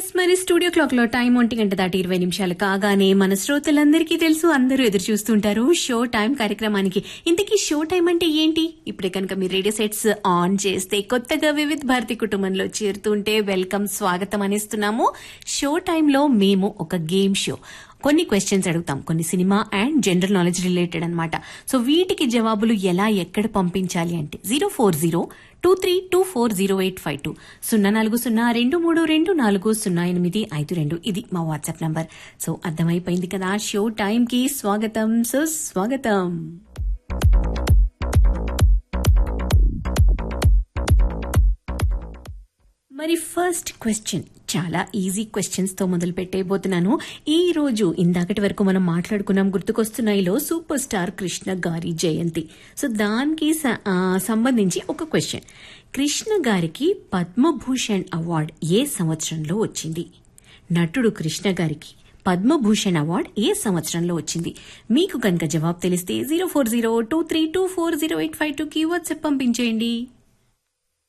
yes మరి studio clock లో time ఒంటి గంట దాటి ఇరవై నిమిషాలు కాగానే మన శ్రోతలందరికీ తెలుసు అందరూ ఎదురు చూస్తుంటారు షో టైం కార్యక్రమానికి ఇంతకీ షో టైం అంటే ఏంటి ఇప్పుడే కనుక మీరు రేడియో సెట్స్ ఆన్ చేస్తే కొత్తగా వివిధ భారతి కుటుంబంలో చేరుతుంటే వెల్కమ్ స్వాగతం అనిస్తున్నాము షో టైంలో మేము ఒక గేమ్ షో కొన్ని క్వశ్చన్స్ అడుగుతాం కొన్ని cinema and general knowledge related అన్నమాట సో వీటికి జవాబులు ఎలా ఎక్కడ పంపించాలి అంటే zero four zero two three two four zero eight five two సున్నా నాలుగు సున్నా రెండు మూడు రెండు నాలుగు సున్నా ఎనిమిది ఐదు రెండు ఇది మా వాట్సాప్ నంబర్ సో అర్థమైపోయింది కదా షో టైంకి స్వాగతం సుస్వాగతం మరి ఫస్ట్ క్వశ్చన్ చాలా ఈజీ క్వశ్చన్స్ తో మొదలు పెట్టేయబోతున్నాను ఈ రోజు ఇందాకటి వరకు మనం మాట్లాడుకున్నాం గుర్తుకొస్తున్నాయిలో సూపర్ స్టార్ కృష్ణ గారి జయంతి సో దానికి స- ఆ, సంబంధించి ఒక క్వశ్చన్ కృష్ణ గారికి పద్మభూషణ్ అవార్డ్ ఏ సంవత్సరంలో వచ్చింది నటుడు కృష్ణ గారికి పద్మభూషణ్ అవార్డ్ ఏ సంవత్సరంలో వచ్చింది మీకు కనుక జవాబు తెలిస్తే zero four zero two three two four zero eight five two కి వాట్సాప్ పంపించేయండి